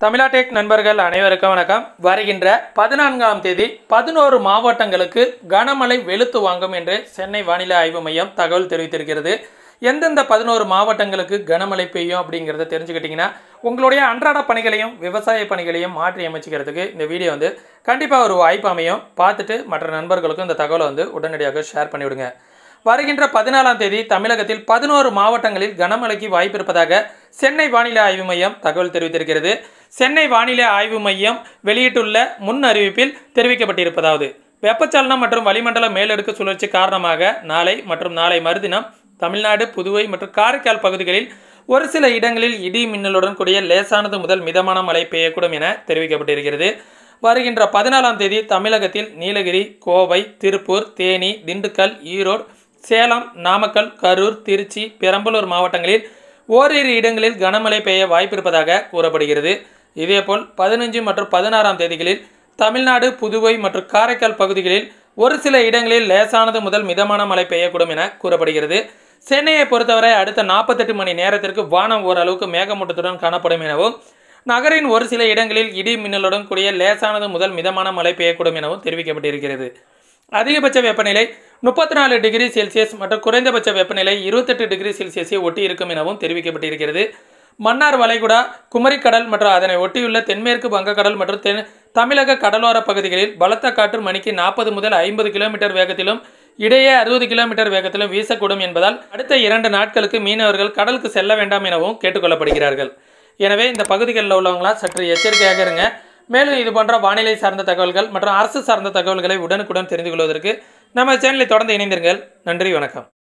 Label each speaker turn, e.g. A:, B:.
A: தமிழாடெக் நண்பர்கள் அனைவருக்கும் வணக்கம் வருகின்ற பதினான்காம் தேதி பதினோரு மாவட்டங்களுக்கு கனமழை வெளுத்து வாங்கும் என்று சென்னை வானிலை ஆய்வு மையம் தகவல் தெரிவித்திருக்கிறது எந்தெந்த பதினோரு மாவட்டங்களுக்கு கனமழை பெய்யும் அப்படிங்கிறத தெரிஞ்சுக்கிட்டிங்கன்னா உங்களுடைய அன்றாட பணிகளையும் விவசாய பணிகளையும் மாற்றி அமைச்சிக்கிறதுக்கு இந்த வீடியோ வந்து கண்டிப்பாக ஒரு வாய்ப்பு அமையும் பார்த்துட்டு மற்ற நண்பர்களுக்கும் இந்த தகவலை வந்து உடனடியாக ஷேர் பண்ணிவிடுங்க வருகின்ற பதினாலாம் தேதி தமிழகத்தில் பதினோரு மாவட்டங்களில் கனமழைக்கு வாய்ப்பு இருப்பதாக சென்னை வானிலை ஆய்வு மையம் தகவல் தெரிவித்திருக்கிறது சென்னை வானிலை ஆய்வு மையம் வெளியிட்டுள்ள முன் அறிவிப்பில் தெரிவிக்கப்பட்டிருப்பதாவது வெப்பச்சலனம் மற்றும் வளிமண்டல மேலடுக்கு சுழற்சி காரணமாக நாளை மற்றும் நாளை மறுதினம் தமிழ்நாடு புதுவை மற்றும் காரைக்கால் பகுதிகளில் ஒரு சில இடங்களில் இடி மின்னலுடன் கூடிய லேசானது முதல் மிதமான மழை பெய்யக்கூடும் என தெரிவிக்கப்பட்டிருக்கிறது வருகின்ற பதினாலாம் தேதி தமிழகத்தில் நீலகிரி கோவை திருப்பூர் தேனி திண்டுக்கல் ஈரோடு சேலம் நாமக்கல் கரூர் திருச்சி பெரம்பலூர் மாவட்டங்களில் ஓரிரு இடங்களில் கனமழை பெய்ய வாய்ப்பிருப்பதாக கூறப்படுகிறது இதேபோல் பதினஞ்சு மற்றும் பதினாறாம் தேதிகளில் தமிழ்நாடு புதுவை மற்றும் காரைக்கால் பகுதிகளில் ஒரு சில இடங்களில் லேசானது முதல் மிதமான மழை பெய்யக்கூடும் என கூறப்படுகிறது சென்னையை பொறுத்தவரை அடுத்த நாற்பத்தெட்டு மணி நேரத்திற்கு வானம் ஓரளவுக்கு மேகமூட்டத்துடன் காணப்படும் எனவும் நகரின் ஒரு சில இடங்களில் இடி மின்னலுடன் கூடிய லேசானது முதல் மிதமான மழை பெய்யக்கூடும் எனவும் தெரிவிக்கப்பட்டிருக்கிறது அதிகபட்ச வெப்பநிலை முப்பத்தி நாலு டிகிரி செல்சியஸ் மற்றும் குறைந்தபட்ச வெப்பநிலை இருபத்தெட்டு டிகிரி செல்சியஸை ஒட்டி இருக்கும் எனவும் தெரிவிக்கப்பட்டிருக்கிறது மன்னார் வளைகுடா குமரிக்கடல் மற்றும் அதனை ஒட்டியுள்ள தென்மேற்கு வங்கக்கடல் மற்றும் தென் தமிழக கடலோர பகுதிகளில் பலத்த காற்று மணிக்கு நாற்பது முதல் ஐம்பது கிலோமீட்டர் வேகத்திலும் இடையே அறுபது கிலோமீட்டர் வேகத்திலும் வீசக்கூடும் என்பதால் அடுத்த இரண்டு நாட்களுக்கு மீனவர்கள் கடலுக்கு செல்ல வேண்டாம் எனவும் கேட்டுக்கொள்ளப்படுகிறார்கள் எனவே இந்த பகுதிகளில் உள்ளவங்களாம் சற்று எச்சரிக்கையாக இருங்க மேலும் இது போன்ற வானிலை சார்ந்த தகவல்கள் மற்றும் அரசு சார்ந்த தகவல்களை உடனுக்குடன் தெரிந்து கொள்வதற்கு நம்ம சேனலை தொடர்ந்து இணைந்திருங்கள் நன்றி வணக்கம்